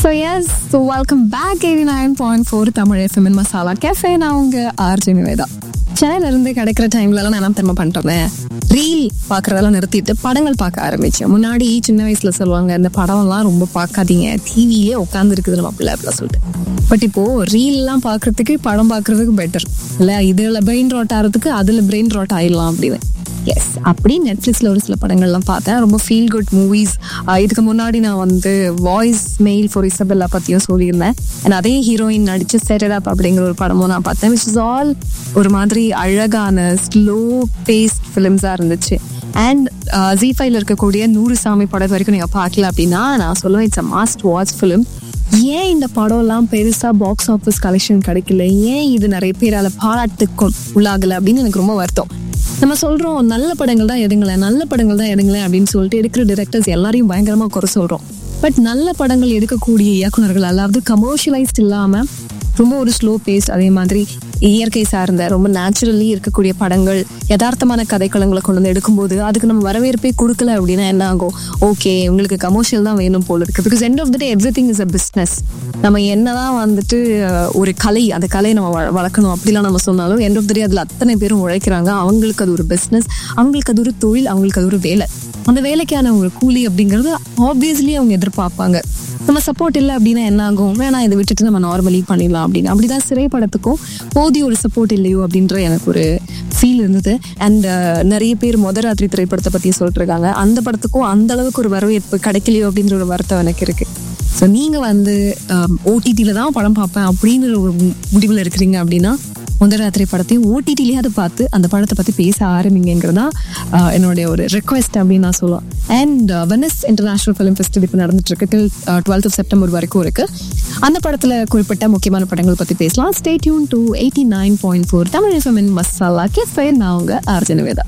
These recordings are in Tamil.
so yes so welcome back eighty nine point four Tamil எஃப்எம்என் மசாலா கேஃபே நான் உங்க ஆர்ஜி நிவேதா சென்னையில இருந்து கிடைக்கிற டைம்லலாம் நான் என்ன திரும்ப பண்ணிட்டேன் ரீல் பார்க்குறதெல்லாம் நிறுத்திட்டு படங்கள் பார்க்க ஆரம்பிச்சேன் முன்னாடி சின்ன வயசுல சொல்லுவாங்க இந்த படம்லாம் ரொம்ப பார்க்காதீங்க டிவியே உட்காந்து இருக்குது நம்ம பிள்ளை அப்படிலாம் சொல்லிட்டு பட் இப்போ ரீல்லாம் பார்க்கறதுக்கு படம் பார்க்கறதுக்கு பெட்டர் இல்லை இதில் பிரெயின் ரோட் ஆகிறதுக்கு அதில் பிரெயின் ரோட் ஆயிடலாம் அப்படின்னு எஸ் அப்படி நெட்ஃப்ளிக்ஸில் ஒரு சில படங்கள்லாம் பார்த்தேன் ரொம்ப ஃபீல் குட் மூவிஸ் இதுக்கு முன்னாடி நான் வந்து வாய்ஸ் மெயில் ஃபார் இசபெல்லா பற்றியும் சொல்லியிருந்தேன் அண்ட் அதே ஹீரோயின் நடிச்சு செட்டட் அப் அப்படிங்கிற ஒரு படமும் நான் பார்த்தேன் விச் இஸ் ஆல் ஒரு மாதிரி அழகான ஸ்லோ பேஸ்ட் ஃபிலிம்ஸாக இருந்துச்சு அண்ட் ஜி ஃபைவ்ல இருக்கக்கூடிய நூறு சாமி படம் வரைக்கும் நீங்கள் பார்க்கல அப்படின்னா நான் சொல்லுவேன் it's a must watch film ஏன் இந்த படம்லாம் பெருசா பாக்ஸ் ஆஃபீஸ் கலெக்ஷன் கிடைக்கல ஏன் இது நிறைய பேரால பாராட்டுக்கும் உள்ளாகல அப்படின்னு எனக்கு ரொம்ப வருத்தம் நம்ம சொல்றோம் நல்ல படங்கள் தான் எடுங்களேன் நல்ல படங்கள் தான் எடுங்களேன் அப்படின்னு சொல்லிட்டு எடுக்கிற டிரெக்டர்ஸ் எல்லாரையும் பயங்கரமா குறை சொல்றோம் பட் நல்ல படங்கள் எடுக்கக்கூடிய இயக்குனர்கள் அதாவது கமர்ஷியலைஸ்ட் இல்லாம ரொம்ப ஒரு ஸ்லோ பேஸ்ட் அதே மாதிரி இயற்கை சார்ந்த ரொம்ப நேச்சுரலி இருக்கக்கூடிய படங்கள் யதார்த்தமான கதைக்களங்களை கொண்டு வந்து எடுக்கும்போது அதுக்கு நம்ம வரவேற்பே கொடுக்கல அப்படின்னா என்ன ஆகும் ஓகே உங்களுக்கு கமர்ஷியல் தான் வேணும் போல இருக்கு because end of the day everything is a business நம்ம என்னதான் வந்துட்டு அஹ், ஒரு கலை அந்த கலையை நம்ம வ- வளர்க்கணும் அப்படிலாம் நம்ம சொன்னாலும் எண்ட் ஆஃப் த டே அதில் அத்தனை பேரும் உழைக்கிறாங்க அவங்களுக்கு அது ஒரு பிஸ்னஸ் அவங்களுக்கு அது ஒரு தொழில் அவங்களுக்கு அது ஒரு வேலை அந்த வேலைக்கான ஒரு கூலி அப்படிங்கிறது ஆப்வியஸ்லி அவங்க எதிர்பார்ப்பாங்க நம்ம சப்போர்ட் இல்லை அப்படின்னா என்ன ஆகும் வேணாம் இதை விட்டுட்டு நம்ம நார்மலி பண்ணிடலாம் அப்படின்னு அப்படிதான் சிறை படத்துக்கும் போதிய ஒரு சப்போர்ட் இல்லையோ அப்படின்ற எனக்கு ஒரு ஃபீல் இருந்தது அண்ட் நிறைய பேர் மொத ராத்திரி திரைப்படத்தை பற்றி சொல்லிட்டு இருக்காங்க அந்த படத்துக்கும் அந்த அளவுக்கு ஒரு வரவேற்பு கிடைக்கலையோ அப்படின்ற ஒரு வருத்தம் எனக்கு இருக்கு ஸோ நீங்கள் வந்து ஓடிடியில் தான் படம் பார்ப்பேன் அப்படிங்கிற ஒரு முடிவில் இருக்கிறீங்க அப்படின்னா முதல் ராத்திரி படத்தையும் ஓடிடிலேயே அதை பார்த்து அந்த படத்தை பற்றி பேச ஆரம்பிங்கிறது தான் ஆஹ், என்னுடைய ஒரு ரெக்வெஸ்ட் அப்படின்னு நான் சொல்லுவேன் and Venice international film festival இப்போ நடந்துட்டு இருக்கு டில் டுவெல்த் ஆஃப் செப்டம்பர் வரைக்கும் இருக்கு அந்த படத்தில் குறிப்பிட்ட முக்கியமான படங்கள் பற்றி பேசலாம் stay tuned to eighty nine point four Tamil FM masala cafe நான் உங்க Arjunaveda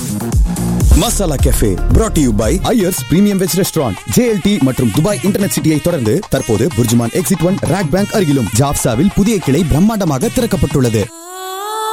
masala cafe brought to you by Iyers premium veg restaurant JLT மற்றும் துபாய் இன்டர்நெட் சிட்டியை தொடர்ந்து தற்போது Burjuman exit one RAK bank அருகிலும் ஜாப்சாவில் புதிய கிளை பிரம்மாண்டமாக திறக்கப்பட்டுள்ளது